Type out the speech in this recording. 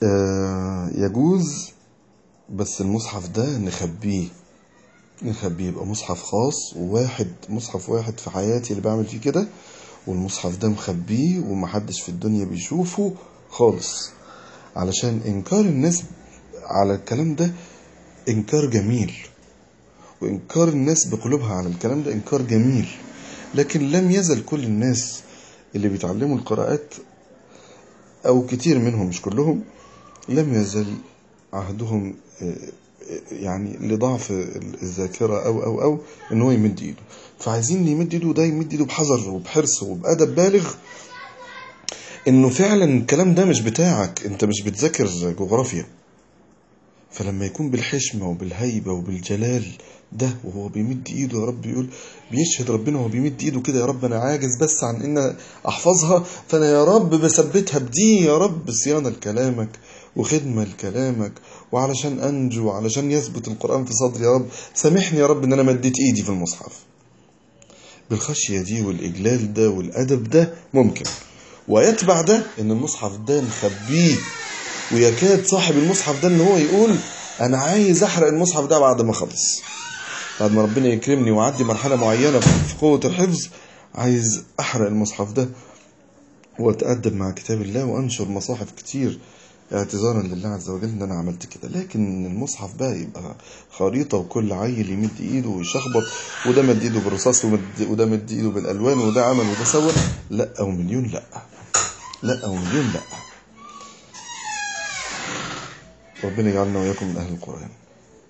آه، يجوز بس المصحف ده نخبيه نخبيه يبقى مصحف خاص وواحد مصحف واحد في حياتي اللي بعمل فيه كده والمصحف ده مخبيه ومحدش في الدنيا بيشوفه خالص علشان إنكار الناس على الكلام ده إنكار جميل وإنكار الناس بقلوبها على الكلام ده إنكار جميل لكن لم يزل كل الناس اللي بيتعلموا القراءات أو كتير منهم مش كلهم لم يزل عهدهم آه، يعني لضعف الذاكرة أو أو أو إن هو يمد إيده فعايزين اللي يمد إيده ده يمد إيده بحذر وبحرص وبأدب بالغ إنه فعلا الكلام ده مش بتاعك أنت مش بتذاكر جغرافيا فلما يكون بالحشمة وبالهيبة وبالجلال ده وهو بيمد ايده يا رب يقول بيشهد ربنا وهو بيمد ايده كده يا رب انا عاجز بس عن ان احفظها فانا يا رب بثبتها بدي يا رب صيانة لكلامك وخدمة لكلامك وعلشان انجو وعلشان يثبت القرآن في صدري يا رب سامحني يا رب ان انا مديت ايدي في المصحف بالخشية دي والإجلال ده والأدب ده ممكن ويتبع ده إن المصحف ده نخبيه ويكاد صاحب المصحف ده إن هو يقول أنا عايز أحرق المصحف ده بعد ما خلص بعد ما ربنا يكرمني وأعدي مرحلة معينة في قوة الحفظ عايز أحرق المصحف ده وأتأدب مع كتاب الله وأنشر مصاحف كتير اعتذارا لله عز وجل ان انا عملت كده لكن المصحف بقى يبقى خريطة وكل عيل يمد ايده ويشخبط وده مد ايده بالرصاص ومد- وده مد ايده بالالوان وده عمل وده سوى لا او مليون لا لا او مليون لا ربنا يجعلنا واياكم من اهل القرآن